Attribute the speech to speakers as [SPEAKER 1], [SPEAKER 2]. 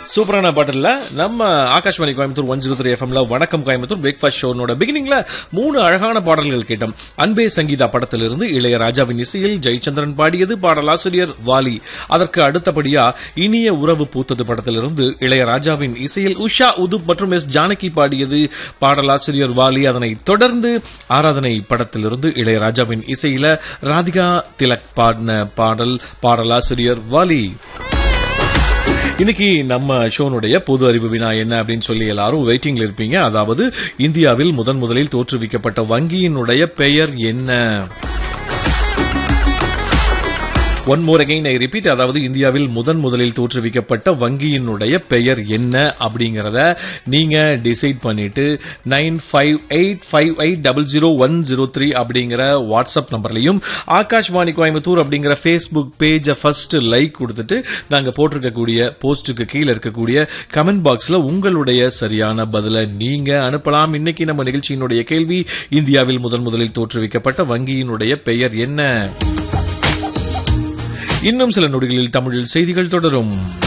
[SPEAKER 1] சூப்பரான பாட்டில் நம்ம Akashvani Coimbatore one zero three எஃப்எம்ல வணக்கம் கோயம்புத்தூர் பிரேக்ஃபாஸ்ட் ஷோனோட பிகினிங்ல மூணு அழகான பாடல்கள் கேட்டோம் அன்பே சங்கீதா படத்திலிருந்து இளையராஜாவின் இசையில் ஜெயச்சந்திரன் பாடியது பாடலாசிரியர் வாலி அதற்கு அடுத்தபடியா இனிய உறவு பூத்தது படத்திலிருந்து இளையராஜாவின் இசையில் உஷா உதுப் மற்றும் எஸ் ஜானகி பாடியது பாடலாசிரியர் வாலி அதனை தொடர்ந்து ஆராதனை படத்திலிருந்து இளையராஜாவின் இசையில ராதிகா திலக் பாடின பாடல் பாடலாசிரியர் வாலி இன்னைக்கு நம்ம ஷோனுடைய பொது அறிவு வினா என்ன அப்படின்னு சொல்லி எல்லாரும் வெயிட்டிங்ல இருப்பீங்க அதாவது இந்தியாவில் முதன் முதலில் தோற்றுவிக்கப்பட்ட வங்கியினுடைய பெயர் என்ன one more again I repeat அதாவது இந்தியாவில் முதன் முதலில் தோற்றுவிக்கப்பட்ட வங்கியினுடைய பெயர் என்ன அப்படிங்கறத நீங்க டிசைட் பண்ணிட்டு nine five eight five eight double zero one zero three அப்படிங்கிற வாட்ஸ்அப் நம்பர்லையும் ஆகாஷ்வாணி கோயம்புத்தூர் அப்படிங்கிற ஃபேஸ்புக் பேஜை ஃபர்ஸ்ட் லைக் கொடுத்துட்டு நாங்க போட்டிருக்கக்கூடிய போஸ்ட்டுக்கு கீழே இருக்கக்கூடிய கமெண்ட் பாக்ஸ்ல உங்களுடைய சரியான பதிலை நீங்க அனுப்பலாம் இன்னைக்கு நம்ம நிகழ்ச்சியினுடைய கேள்வி இந்தியாவில் முதன் முதலில் தோற்றுவிக்கப்பட்ட வங்கியினுடைய பெயர் என்ன இன்னும் சில நொடிகளில் தமிழில் செய்திகள் தொடரும்